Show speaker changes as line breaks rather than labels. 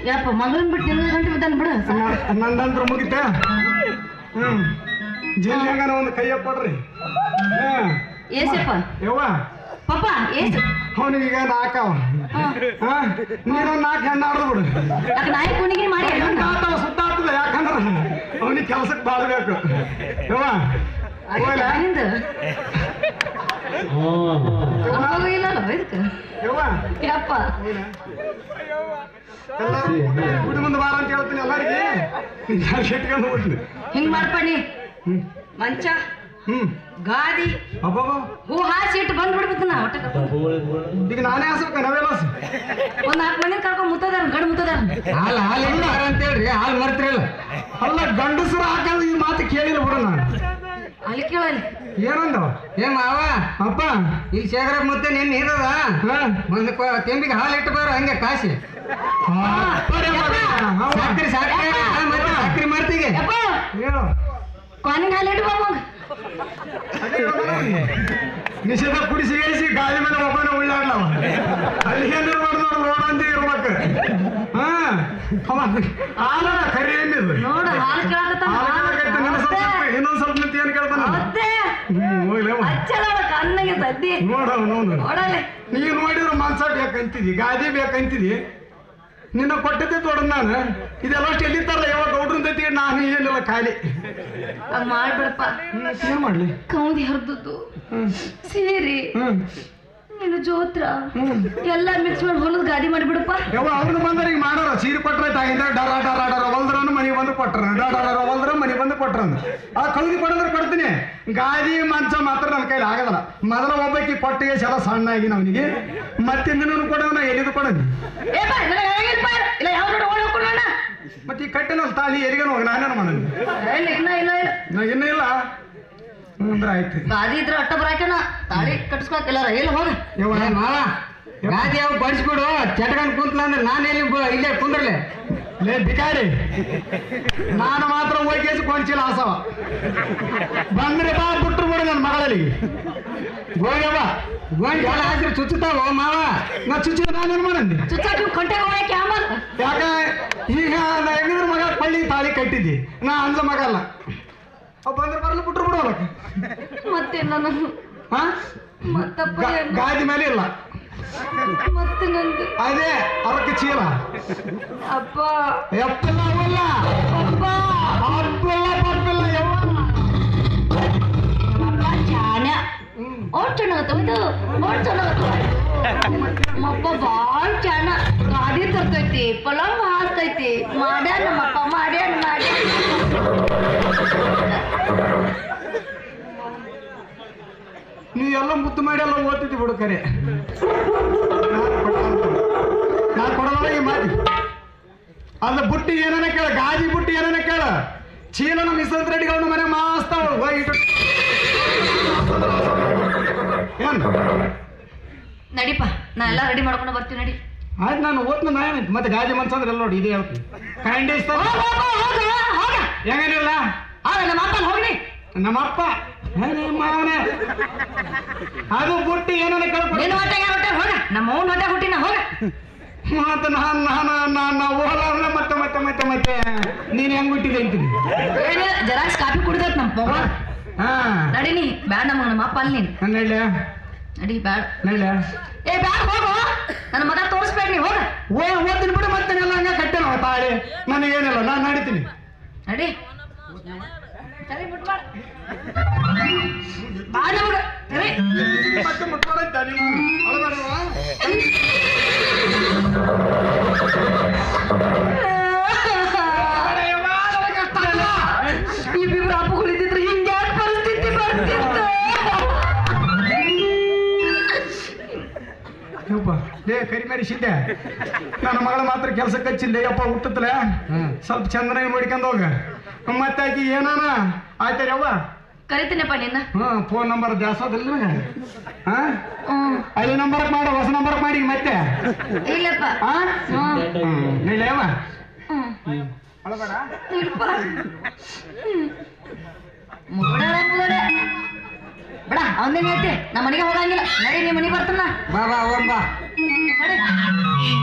ಯಪ್ಪ ಮಗಳನ್ ಬಿಟ್ಟು ನಿನ್ನ ಗಂಟೆ ಬಿದ್ದಾನ ಬಿಡು
ನಂದಂತ್ರ ಮುಗಿತ ಹ್ಮ್ ಜಿಲ್ಲೆಗಾನ ಒಂದು ಕೈಯ ಕೊಡ್ರಿ ಹ್ಮ್
ಏಸಪ್ಪ
ಯವ್ವ
ಪಾಪ ಏಸು
ಅವನಿಗೀಗ ನಾಲ್ಕವ ಹಾ ನೀನು ನಾಲ್ಕು ಹೆಣ್ಣು ಆಡ್ದು ಬಿಡು
ಯಾಕೆ ನಾಯಿ ಕುಣಿಗಿ ಮಾಡಿ
ಹೆಣ್ಣು ಆತವ ಸುತ್ತ ಆಗ್ತದೆ ಯಾಕಂದ್ರೆ ಅವನಿಗೆ ಕೆಲ್ಸಕ್ಕೆ ಬಾಳ್ಬೇಕು ಯವ್ವ ಹೋಗ್ಲಾ?
ನಿಂದು ಅನುಭವ ಇಲ್ಲಲ್ಲ ಇದಕ್ಕೆ
ಯವ್ವ
ಯಪ್ಪ
ಎಲ್ಲರೂ ಗುಡಿ ಮುಂದೆ ಬಾರ ಅಂತ ಹೇಳ್ತೀನಿ ಎಲ್ಲರಿಗೆ ಇಟ್ಕೊಂಡು ಬಿಡ್ಲಿ
ಹಿಂಗ್ ಮಾಡ್ಪಣಿ
ಹ್ಮ್
ಮಂಚ
ಹ್ಮ್
ಗಾದಿ
ಅಬ್ಬಬ್ಬ
ಹೂ ಹಾಸಿ ಇಟ್ಟು ಬಂದ್ ಬಿಡ್ಬೇಕು ನಾ ಒಟ್ಟ
ಈಗ ನಾನೇ ಹಸ್ಬೇಕ ನಾವೆಲ್ಲ ಹಸ್
ಒಂದ್ ನಾಲ್ಕು ಮಂದಿ ಕರ್ಕೊಂಡ್ ಮುತ್ತದಾರ ಗಂಡು ಮುತ್ತದಾರ
ಹಾಲು ಹಾಲು ಹೆಂಗ ಅಂತ ಹೇಳ್ರಿ ಹಾಲು ಮರ್ತಿರಲ್ಲ ಅಲ್ಲ ಗಂಡಸರು ಹಾಕೋದು ಈ ಮಾತು ಕೇಳಿಲ್ಲ ಬಿಡು ನಾನು
ಅಲ್ಲಿ ಕೇಳಲ್ಲಿ
ಏನಂದವ
ಏ ಮಾವ
ಅಪ್ಪ
ಇಲ್ಲಿ ಶೇಖರ ಮತ್ತೆ ನಿನ್ನ ಇರದ
ಹಾ?
ಒಂದು ಕ- ತೆಂಬಿಗೆ ಹಾಲು ಇಟ್ಟು ಬಾರ ಹಂಗೆ ಕಾಸಿ
ಅಪ್ಪರೇ ಮಗ. ಅವ.
ಸಕ್ರಿ ಸಕ್ರಿ ಹಾ, ಮತ್ತೆ ಸಕ್ರಿ ಮಾಡ್ತೀಗೆ
ಯಪ್ಪ
ಏನು?
ಕೊನೆಗೆ ಹಾಲು ಇಟ್ಟು ಮಗ
ಅದೇ ಹೇಳೋದು. ನಿಷೇಧ ಕುಡಿಸಿ ಏಸಿ ಗಾಳಿ ಮೇಲೆ ಒಬ್ಬನ ಉಳ್ಳಾಡ್ಲವ ಅಲ್ಲಿ ಏನು ಮಾಡಿದವ್ರು ನೋಡಂದಿ ಇರ್ಬೇಕು ಹಾ ಅವ ಆಲ ಕರಿ ಏನಿದು
ನೋಡು ಹಾಲು ಕೇಳಕತ್ತಾನ
ಇನ್ನೊಂದ್ ಸ್ವಲ್ಪ ಇನ್ನೊಂದ್ ಸ್ವಲ್ಪ ನಿಂತು ಏನ್ ಕೇಳ್ತಾನ
ಮತ್ತೆ
ಹ್ಮ್ ಹೋಗ್ಲೇವ
ಹಚ್ಚಲ ಕಣ್ಣಿಗೆ ಸದ್ದಿ
ನೋಡವ ನೋಡು
ನೋಡಲ್ಲಿ
ನೀನು ನೋಡಿದ್ರೆ ಮಾಂಸ ಬೇಕಂತಿದಿ ಗಾದಿ ಬೇಕಂತಿದಿ ನಿನ್ನ ಕೊಟ್ಟದ್ದೆ ತೊಡ ನಾನು ಇದೆಲ್ಲ ಅಷ್ಟು ಎಲ್ಲಿತ್ತಾರಲ್ಲ ಯಾವಾಗ ಗೌಡ್ರನ್ ಜೊತೆ ನಾನು ಏನಿಲ್ಲ ಖಾಲಿ
ಹಂಗ ಮಾಡ್ಬಿಡಪ್ಪ
ಏನ್ ಮಾಡ್ಲಿ
ಕೌದಿ ಹರಿದದ್ದು
ಹ್ಮ್
ಸೀರೆ
ಹ್ಮ್
ನೀನು ಜೋತ್ರ
ಹ್ಮ್
ಎಲ್ಲ ಮಿಕ್ಸ್ ಮಾಡಿ ಹೊಲದ ಗಾದಿ ಮಾಡಿಬಿಡಪ್ಪ
ಯಾವ ಅವ್ನು ಬಂದ್ರೆ ಈಗ ಮಾಡೋರ ಸೀರೆ ಕೊಟ್ರೆ ತಾಗಿಂದ ಡರ ಡರ ಡರ ಹೊಲ್ದ್ರನು ಮನೆಗೆ ಬಂದು ಕೊಟ್ರ ಡರ ಡರ ಹೊಲ್ದ್ರ ಮನೆಗೆ ಬಂದು ಕೊಟ್ರ ಆ ಕೌದಿ ಕೊಡಂದ್ರೆ ಕೊಡ್ತೀನಿ ಗಾದಿ ಮಂಚ ಮಾತ್ರ ನನ್ನ ಕೈಲಿ ಆಗದಲ್ಲ ಮೊದಲ ಒಬ್ಬಾಕಿ ಕೊಟ್ಟಿಗೆ ಸಲ ಸಣ್ಣ ಆಗಿ ಅವನಿಗೆ ಮತ್ತಿಂದನೂ ಕೊಡೋನ ಎಲ್ಲಿದು ಕೊಡೋದು
ಏ ಬಾ ನನಗೆ ಹೇಗಿಲ್ಪ ಇಲ್ಲ ಯಾವ ಕಡೆ ಓಡಿ ಹೋಗ್ಕೊಳ್ಳೋಣ
ಮತ್ತೆ ಈ ಕಟ್ಟಿನ ತಾಳಿ ಎಲ್ಲಿಗೆ ಹೋಗಿ ನಾನೇನು ಮಾಡೋದು
ಇಲ್ಲ ಇಲ್ಲ ಇಲ್ಲ ಇಲ್ಲ
ನಾ ಇನ್ನೂ ಇಲ್ಲ ಹ್ಞೂ ಅಂದ್ರೆ ಆಯ್ತು
ಗಾದಿ ಇದ್ರೆ ಅಟ್ಟ ಬರಾಕನ ತಾಳಿ ಕಟ್ಸ್ಕೊಳಕಿಲ್ಲ ಎಲ್ಲಿ ಹೋಗ
ಯವ್ವ,
ಏ ಮಾವ ಗಾದಿ ಅವ್ ಬಡಿಸ್ಬಿಡು ಚಟ್ಕೊಂಡ್ ಕುಂತ್ಲ ಅಂದ್ರೆ ನಾನು ಎಲ್ಲಿ ಬ- ಇಲ್ಲೇ ಕುಂದ್ರಲೆ
ಲೇ ಬಿಕಾರಿ ನಾನು ಮಾತ್ರ ಹೋಗಿ ಕೊಂಚಿಲ್ಲ ಆಸವ ಬಂದ್ರೆ ಬಾ ಬಿಟ್ರು ಬಿಡು ನನ್ನ ಮಗಳಲ್ಲಿ ಹೋಗ್ಯವ
ಗೋಂಡ್ ಎಲ್ಲ ಹಾಕಿದ್ರೆ ಚುಚ್ಚುತ್ತಾವ ಮಾವ
ನಾ ಚುಚ್ಚಿ ನಾನೇನು ಮಾಡಂದಿ
ಚುಚ್ಚಾಕಿ ಕೊಂಟೆಗೆ ಹೋಗಕ್ಕೆ ಆಮಲ್
ಯಾಕ ಈಗ ನಾ ಹೆಂಗಿದ್ರ ಮಗ ಪಳ್ಳಿ ತಾಳಿ ಕಟ್ಟಿದ್ದಿ ನಾ ಅಂದ್ಲ ಮಗ ಅಲ್ಲ ಅವ್ ಬಂದ್ರೆ ಬರಲ್ಲ ಬಿಟ್ರು ಬಿಡು ಹೊಲಕ್ಕೆ
ಮತ್ತೆ ನಾನು
ಹಾ
ಮತ್ತಪ್ಪ
ಗಾ-
ಏನು?
ಗಾದಿ ಮೇಲೆ ಇಲ್ಲ
ಮತ್ತೆ ನಂದು
ಅದೇ ಅದಕ್ಕೆ ಚೀಲ
ಅಪ್ಪ
ಎಪ್ಪಿಲ್ಲ ಅವಲ್ಲ
ಅಪ್ಪ
ಅಪ್ಪಿಲ್ಲ ಪಪ್ಪಿಲ್ಲ ಯವ್ವ
ಅಪ್ಪ ಜಾನ ಓಟ್ ಚೆನ್ನಾಗತ್ತ ಇದು ಓಟ್ ಚೆನ್ನಾಗತ್ತ ನಮ್ಮಪ್ಪ ಭಾಳ ಜಾನ ಗಾಡಿ ತರ್ತೈತಿ ಪಲಂಗ್ ಹಾಸ್ತೈತಿ ಮಾಡ್ಯಾನ ನಮ್ಮಪ್ಪ ಮಾಡ್ಯಾನ ಮಾಡ್ಯಾನ
ನೀ ಎಲ್ಲ ಮುದ್ದು ಮಾಡಿ ಎಲ್ಲ ಓದ್ತಿದ್ದಿ ಬಿಡು ಕರೆ ನಾ ಕೊಡಲ್ಲ ಈ ಮಾತಿ ಅಲ್ಲ ಬುಟ್ಟಿ ಏನೇನ ಕೇಳ ಗಾಜಿ ಬುಟ್ಟಿ ಏನೇನ ಕೇಳ ಚೀಲನ ಮಿಸಂತ್ ರೆಡ್ಡಿಗಳನ್ನ ಮನೆ ಮಾಸ್ತಾವ ಹೋಗಿಟ್ಟು ಏನ್
ನಡಿಪ ನಾ ಎಲ್ಲ ರೆಡಿ ಮಾಡ್ಕೊಂಡು ಬರ್ತೀವಿ ನಡಿ
ಆಯ್ತು ನಾನು ಓದ್ನ ನಾ ಏನೈತಿ ಮತ್ತೆ ಗಾಜಿ ಮನ್ಸ ಅಂದ್ರೆ ಎಲ್ಲ ನೋಡಿ ಇದೇ ಹೇಳ್ತೀನಿ ಖಂಡಿಸ್ತ
ಹೋಗ ಹೋಗ ಹೋಗ ಹೋಗ
ಹೆಂಗೇನಿಲ್ಲ
ಹೋಗ ನಮ್ಮ ಅಪ್ಪನ ಹೋಗ್ನಿ
ನಮ್ಮಪ್ಪ ಏನೇ ಮಾವನೇ ಅದು ಬುಟ್ಟಿ ಏನೇನ ಕೇಳ್ಕೊಡ
ನಿನ್ನ ಹೊಟ್ಟೆಗೆ ಹೊಟ್ಟೆ ಹೋಗ ನಮ್ಮ ಅವ್ನ ಹೊಟ್ಟೆ ಹುಟ್ಟಿನ ಹೋಗ
ಮತ್ತೆ ನಾನು ನಾನು ನಾನು ಓಲ ಅಂದ್ರೆ ಮತ್ತೆ ಮತ್ತೆ ಮತ್ತೆ ಮತ್ತೆ ನೀನು ಹೆಂಗ್ ಬಿಟ್ಟಿದೆ ಅಂತೀನಿ
ಏನಿಲ್ಲ ಜೆರಾಕ್ಸ್ ಕಾಫಿ ಕುಡ್ದೈತ್ ನಮ್ಮ ಮಗ
ಹಾ
ನಡಿ ನೀ ಬ್ಯಾಡ ನಮಗ ನಮ್ಮ ಅಪ್ಪ ಅಲ್ಲಿ ನೀನು
ನಾನು ಹೇಳ
ನಡಿ ಬ್ಯಾಡ
ಹೇಳ
ಏ ಬ್ಯಾಡ ಹೋಗು ನನ್ನ ಮಗ ತೋರಿಸ್ಬೇಡ ನೀ ಹೋಗ
ಓ ಓದ್ತೀನಿ ಬಿಡು ಮತ್ತೆ ಎಲ್ಲ ಹಂಗೆ ಕಟ್ಟೆನ ತಾಳಿ ನನಗೇನಿಲ್ಲ ನಾನು ನಡಿತೀನಿ
ನಡಿ ಸರಿ ಬಿಟ್ಮಾಡ ಬಾ ನಮಗ ಸರಿ
ಮತ್ತೆ ಮುಟ್ಕೊಳೈತೆ ನೀನು ಅಳಬೇಡವಾ?
ಇಬ್ಬಿಬ್ರು ಅಪ್ಪಗಳು ಇದ್ದಿದ್ರೆ ಹಿಂಗೆ ಪರಿಸ್ಥಿತಿ ಬರ್ತಿತ್ತು
ಯಪ್ಪ ಲೇ ಕರಿಮೇರಿ ಸಿದ್ದೆ ನನ್ನ ಮಗಳ ಮಾತ್ರ ಕೆಲ್ಸಕ್ಕೆ ಹಚ್ಚಿಲ್ಲ ಯಪ್ಪ ಹುಟ್ಟತ್ಲೆ ಸ್ವಲ್ಪ ಚಂದನಾಗಿ ನೋಡ್ಕೊಂಡು ಹೋಗ ಮತ್ತೆ ಆಕಿ ಏನಾನ ಆಯ್ತಾರ ಯವ್ವ
ಕರಿತೀನಪ್ಪ ನಿನ್ನ
ಹ್ಞೂ ಫೋನ್ ನಂಬರ್ ಜಾಸ್ತಿಲ್ಲ ಹಾ
ಹ್ಮ್
ಹಳೆ ನಂಬರ್ ಮಾಡು ಹೊಸ ನಂಬರ್ ಮಾಡಿ ಮತ್ತೆ
ಇಲ್ಲಪ್ಪ
ಹಾ
ಹ್ಮ್
ಹ್ಞೂ ನೀಳೆ ಯವ್ವ
ಹ್ಮ್
ಅಳಬೇಡ
ಇಲ್ಲಪ್ಪ ಮುಗ್ಗಡೆ ಮುಗ್ಗಡೆ ಬೇಡ ಅವನೇನ್ ಐತಿ ನಮ್ಮ ಮನೆಗೆ ಹೋಗಂಗಿಲ್ಲ ನಡಿ ನಿಮ್ಮ ಮನೆಗೆ ಬರ್ತಾನ
ಬಾ ಬಾ ಹೋಗ್ ಬಾ
ನಡಿ